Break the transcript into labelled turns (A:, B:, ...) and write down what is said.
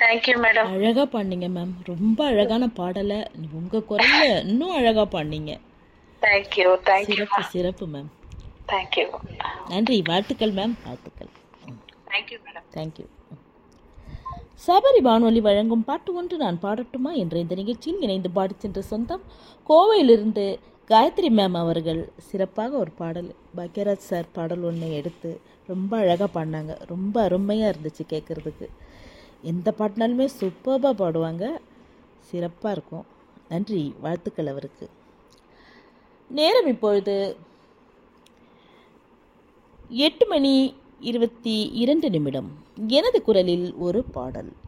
A: thank you madam
B: அழகா பாடினீங்க ma'am ரொம்ப அழகான பாடலை உங்க குரல்ல இன்னும் அழகா பாடினீங்க
A: தேங்க்யூ தேங்க்யூ
B: சிறப்பு சிறப்பு மேம்
A: தேங்க்யூ
B: நன்றி வாழ்த்துக்கள் மேம் வாழ்த்துக்கள்
A: தேங்க்யூ மேடம்
B: தேங்க்யூ சபரி வானொலி வழங்கும் பாட்டு ஒன்று நான் பாடட்டுமா என்ற இந்த நிகழ்ச்சியில் இணைந்து பாடிச் சென்ற சொந்தம் கோவையிலிருந்து காயத்ரி மேம் அவர்கள் சிறப்பாக ஒரு பாடல் பாக்யராஜ் சார் பாடல் ஒன்று எடுத்து ரொம்ப அழகாக பாடினாங்க ரொம்ப அருமையாக இருந்துச்சு கேட்குறதுக்கு எந்த பாட்டினாலுமே சூப்பராக பாடுவாங்க சிறப்பாக இருக்கும் நன்றி வாழ்த்துக்கள் அவருக்கு நேரம் இப்பொழுது எட்டு மணி இருபத்தி இரண்டு நிமிடம் எனது குரலில் ஒரு பாடல்